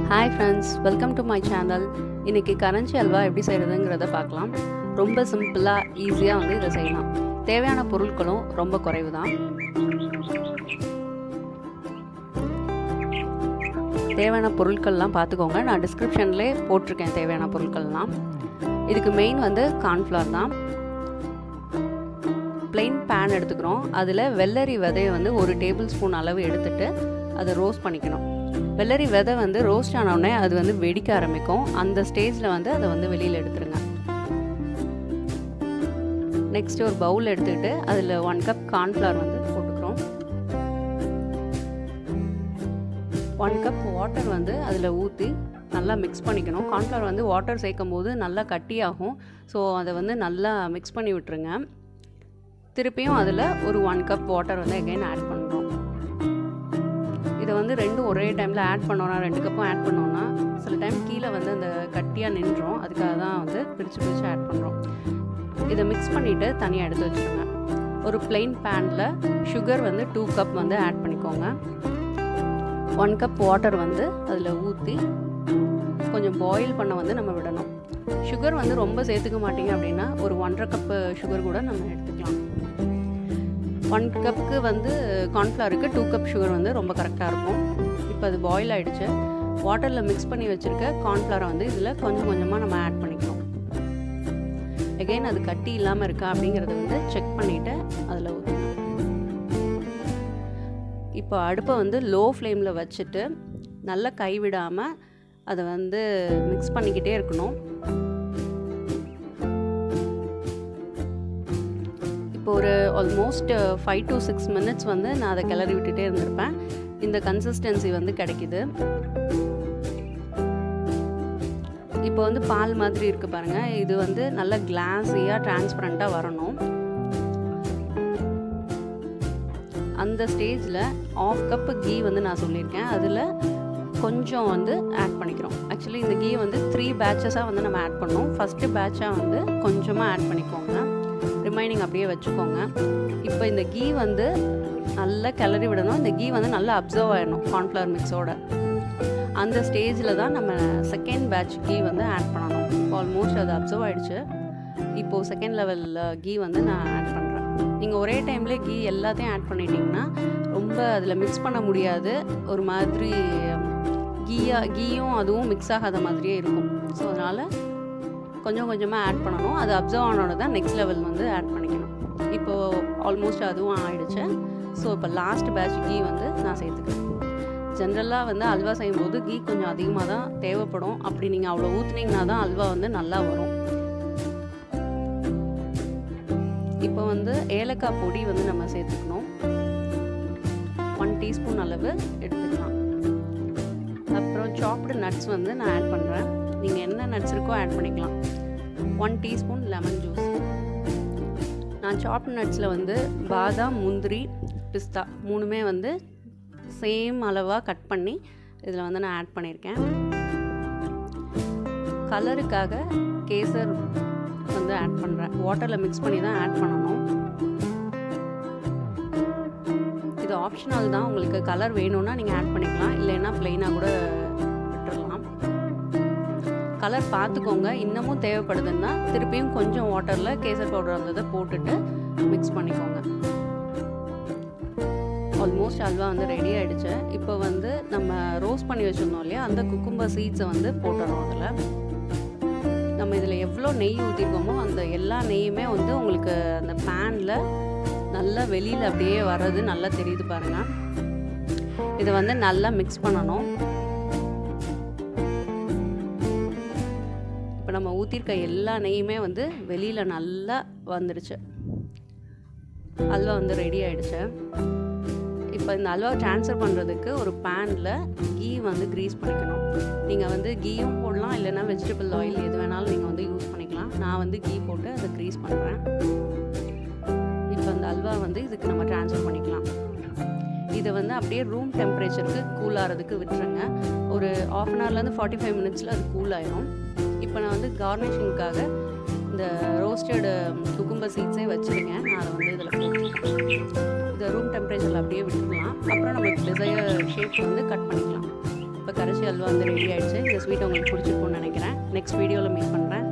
hi friends welcome to my channel இன்றைக்கி கரஞ்சி அல்வா எப்படி செய்கிறதுங்கிறத பார்க்கலாம் ரொம்ப சிம்பிளாக ஈஸியாக வந்து இதை செய்யலாம் தேவையான பொருட்களும் ரொம்ப குறைவு தான் தேவையான பொருட்கள்லாம் பார்த்துக்கோங்க நான் டிஸ்கிரிப்ஷன்லேயே போட்டிருக்கேன் தேவையான பொருட்கள்லாம் இதுக்கு மெயின் வந்து கார்ன்ஃப்ளவர் தான் பிளெயின் பேன் எடுத்துக்கிறோம் அதில் வெள்ளரி விதையை வந்து ஒரு டேபிள் ஸ்பூன் அளவு எடுத்துட்டு அதை ரோஸ்ட் பண்ணிக்கணும் வெள்ளரி விதை வந்து ரோஸ்ட் ஆனவுடனே அது வந்து வெடிக்க ஆரம்பிக்கும் அந்த ஸ்டேஜில் வந்து அதை வந்து வெளியில் எடுத்துருங்க நெக்ஸ்ட் ஒரு பவுல் எடுத்துக்கிட்டு அதில் ஒன் கப் கார்ன்ஃப்ளவர் வந்து போட்டுக்கிறோம் ஒன் கப் வாட்டர் வந்து அதில் ஊற்றி நல்லா மிக்ஸ் பண்ணிக்கணும் கார்ன்ஃப்ளவர் வந்து வாட்டர் சேர்க்கும் போது நல்லா கட்டியாகும் ஸோ அதை வந்து நல்லா மிக்ஸ் பண்ணி விட்டுருங்க திருப்பியும் அதில் ஒரு ஒன் கப் வாட்டர் வந்து எகைன் ஆட் பண்ணுறோம் இதை வந்து ரெண்டும் ஒரே டைமில் ஆட் பண்ணோன்னா ரெண்டு கப்பும் ஆட் பண்ணோன்னா சில டைம் கீழே வந்து அந்த கட்டியாக நின்றோம் அதுக்காக தான் வந்து பிரித்து பிரித்து ஆட் பண்ணுறோம் இதை மிக்ஸ் பண்ணிவிட்டு தனியாக எடுத்து வச்சுருங்க ஒரு பிளெயின் பேனில் சுகர் வந்து டூ கப் வந்து ஆட் பண்ணிக்கோங்க ஒன் கப் வாட்டர் வந்து அதில் ஊற்றி கொஞ்சம் பாயில் பண்ண வந்து நம்ம விடணும் சுகர் வந்து ரொம்ப சேர்த்துக்க மாட்டீங்க அப்படின்னா ஒரு ஒன்றரை கப்பு சுகர் கூட நம்ம எடுத்துக்கலாம் ஒன் கப்புக்கு வந்து கார்ன்ஃப்ளவருக்கு டூ கப் சுகர் வந்து ரொம்ப கரெக்டாக இருக்கும் இப்போ அது பாயில் ஆகிடுச்சு வாட்டரில் மிக்ஸ் பண்ணி வச்சுருக்க கார்ன்ஃப்ளவரை வந்து இதில் கொஞ்சம் கொஞ்சமாக நம்ம ஆட் பண்ணிக்கணும் எகெயின் அது கட்டி இல்லாமல் இருக்கா அப்படிங்கிறத வந்து செக் பண்ணிவிட்டு அதில் ஊற்றணும் இப்போ அடுப்பை வந்து லோ ஃப்ளேமில் வச்சுட்டு நல்லா கைவிடாமல் அதை வந்து மிக்ஸ் பண்ணிக்கிட்டே இருக்கணும் இப்போ ஒரு almost five to six minutes வந்து நான் அதை கிளறி விட்டுட்டே இருந்திருப்பேன் இந்த கன்சிஸ்டன்சி வந்து கிடைக்குது இப்போ வந்து பால் மாதிரி இருக்குது பாருங்கள் இது வந்து நல்ல கிளாஸியாக டிரான்ஸ்பரண்ட்டாக வரணும் அந்த ஸ்டேஜில் ஆஃப் கப்பு கீ வந்து நான் சொல்லியிருக்கேன் அதில் கொஞ்சம் வந்து ஆட் பண்ணிக்கிறோம் ஆக்சுவலி இந்த கீ வந்து த்ரீ பேட்சஸாக வந்து நம்ம ஆட் பண்ணோம் ஃபஸ்ட்டு பேட்சாக வந்து கொஞ்சமாக ஆட் பண்ணிக்கோங்க ரிமைனிங் அப்படியே வச்சுக்கோங்க இப்போ இந்த கீ வந்து நல்லா கிளறி விடணும் இந்த கீ வந்து நல்லா அப்சர்வ் ஆகிடணும் கார்ன்ஃப்ளவர் மிக்ஸோட அந்த ஸ்டேஜில் தான் நம்ம செகண்ட் பேட்ச் கீ வந்து ஆட் பண்ணணும் ஆல்மோஸ்ட் அது அப்சர்வ் ஆகிடுச்சு இப்போது செகண்ட் லெவல் கீ வந்து நான் ஆட் பண்ணுறேன் நீங்கள் ஒரே டைம்லேயே கீ எல்லாத்தையும் ஆட் பண்ணிட்டீங்கன்னா ரொம்ப அதில் மிக்ஸ் பண்ண முடியாது ஒரு மாதிரி கீயா கீயும் அதுவும் மிக்ஸ் ஆகாத மாதிரியே இருக்கும் ஸோ அதனால் கொஞ்சம் கொஞ்சமாக ஆட் பண்ணணும் அது அப்சர்வ் ஆனோட தான் நெக்ஸ்ட் லெவல் வந்து ஆட் பண்ணிக்கணும் இப்போது ஆல்மோஸ்ட் அதுவும் ஆயிடுச்சு ஸோ இப்போ லாஸ்ட் பேட்ச் கீ வந்து நான் சேர்த்துக்கிறேன் ஜென்ரலாக வந்து அல்வா செய்யும்போது கீ கொஞ்சம் அதிகமாக தான் தேவைப்படும் அப்படி நீங்கள் அவ்வளோ ஊற்றுனீங்கன்னா தான் அல்வா வந்து நல்லா வரும் இப்போ வந்து ஏலக்காய் பொடி வந்து நம்ம சேர்த்துக்கணும் ஒன் டீஸ்பூன் அளவு எடுத்துக்கலாம் அப்புறம் சாப்டு நட்ஸ் வந்து நான் ஆட் பண்ணுறேன் நீங்கள் என்ன நட்ஸ் இருக்கோ ஆட் பண்ணிக்கலாம் ஒன் டீஸ்பூன் லெமன் ஜூஸ் நான் சாப்டு நட்ஸில் வந்து பாதாம் முந்திரி பிஸ்தா மூணுமே வந்து சேம் அளவாக கட் பண்ணி இதில் வந்து நான் ஆட் பண்ணியிருக்கேன் கலருக்காக கேசர் வந்து ஆட் பண்ணுறேன் வாட்டரில் மிக்ஸ் பண்ணி தான் ஆட் பண்ணணும் இது ஆப்ஷனல் தான் உங்களுக்கு கலர் வேணும்னா நீங்கள் ஆட் பண்ணிக்கலாம் இல்லைன்னா ப்ளெயினாக கூட விட்டுறலாம் கலர் பார்த்துக்கோங்க இன்னமும் தேவைப்படுதுன்னா திருப்பியும் கொஞ்சம் வாட்டரில் கேசர் பவுடர் வந்ததை போட்டுட்டு மிக்ஸ் பண்ணிக்கோங்க ஆல்மோஸ்ட் அல்வா வந்து ரெடி ஆகிடுச்சு இப்போ வந்து நம்ம ரோஸ்ட் பண்ணி வச்சுருந்தோம் இல்லையா அந்த குக்கும்பர் சீட்ஸை வந்து போட்டுறோம் அதில் நம்ம இதில் எவ்வளோ நெய் ஊற்றிருக்கோமோ அந்த எல்லா நெய்யுமே வந்து உங்களுக்கு அந்த பேனில் நல்லா வெளியில் அப்படியே வர்றது நல்லா தெரியுது பாருங்கள் இதை வந்து நல்லா மிக்ஸ் பண்ணணும் இப்போ நம்ம ஊற்றிருக்க எல்லா நெய்யுமே வந்து வெளியில் நல்லா வந்துடுச்சு அல்வா வந்து ரெடி ஆகிடுச்சு இப்போ இந்த அல்வா ட்ரான்ஸ்ஃபர் பண்ணுறதுக்கு ஒரு பேனில் கீ வந்து க்ரீஸ் பண்ணிக்கணும் நீங்கள் வந்து கீயும் போடலாம் இல்லைனா வெஜிடபிள் ஆயில் எது வேணாலும் நீங்கள் வந்து யூஸ் பண்ணிக்கலாம் நான் வந்து கீ போட்டு அதை க்ரீஸ் பண்ணுறேன் இப்போ அந்த அல்வா வந்து இதுக்கு நம்ம ட்ரான்ஸ்ஃபர் பண்ணிக்கலாம் இதை வந்து அப்படியே ரூம் டெம்பரேச்சருக்கு கூல் ஆகிறதுக்கு விட்டுருங்க ஒரு ஆஃப் அன் ஹவர்லேருந்து ஃபார்ட்டி ஃபைவ் மினிட்ஸில் அது கூல் ஆயிரும் இப்போ நான் வந்து கார்னிஷிங்காக இந்த ரோஸ்டடு குக்கும்பர் சீட்ஸே வச்சுருங்க நான் அதை வந்து இதில் போட்டு இதை ரூம் டெம்பரேச்சரில் அப்படியே விட்டுக்கலாம் அப்புறம் நம்ம டிசையர் ஷேப் வந்து கட் பண்ணிக்கலாம் இப்போ கரைச்சி அல்வா வந்து ரெடி ஆயிடுச்சு இந்த ஸ்வீட் உங்களுக்கு பிடிச்சிருக்கும்னு நினைக்கிறேன் நெக்ஸ்ட் வீடியோவில் மீட் பண்ணுறேன்